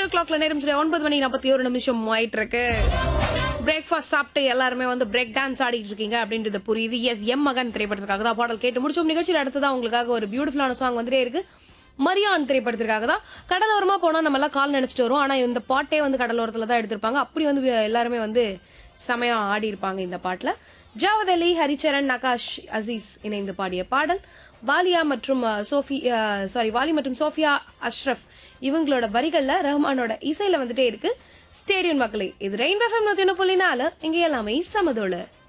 studio கிளாக்ல நேரம் சரி ஒன்பது மணி நாற்பத்தி ஒரு நிமிஷம் ஆயிட்டு இருக்கு பிரேக்ஃபாஸ்ட் சாப்பிட்டு எல்லாருமே வந்து பிரேக் டான்ஸ் ஆடிட்டு இருக்கீங்க அப்படின்றது புரியுது எஸ் எம் மகன் திரைப்படத்திற்காக தான் பாடல் கேட்டு முடிச்சோம் நிகழ்ச்சியில் அடுத்ததான் உங்களுக்காக ஒரு பியூட்டிஃபுல்லான சாங் வந்துட்டே இருக்கு மரியான் திரைப்படத்திற்காக தான் கடலோரமா போனா நம்ம எல்லாம் கால் நினைச்சிட்டு வரும் ஆனா இந்த பாட்டே வந்து கடலோரத்துல தான் எடுத்திருப்பாங்க அப்படி வந்து எல்லாருமே வந்து செமையா ஆடி இருப்பாங்க இந்த பாட்டுல ஜாவத் அலி ஹரிச்சரன் நகாஷ் அசீஸ் இணைந்து பாடிய பாடல் வாலியா மற்றும் அஹ், சோஃபி சாரி வாலி மற்றும் சோஃபியா அஷ்ரஃப் இவங்களோட வரிகள்ல ரஹ்மானோட இசையில வந்துட்டே இருக்கு ஸ்டேடியம் மக்களே இது ரெயின் எஃப்எம் நூத்தி ஒன்று புள்ளி நாலு இங்க எல்லாமே சமதோளு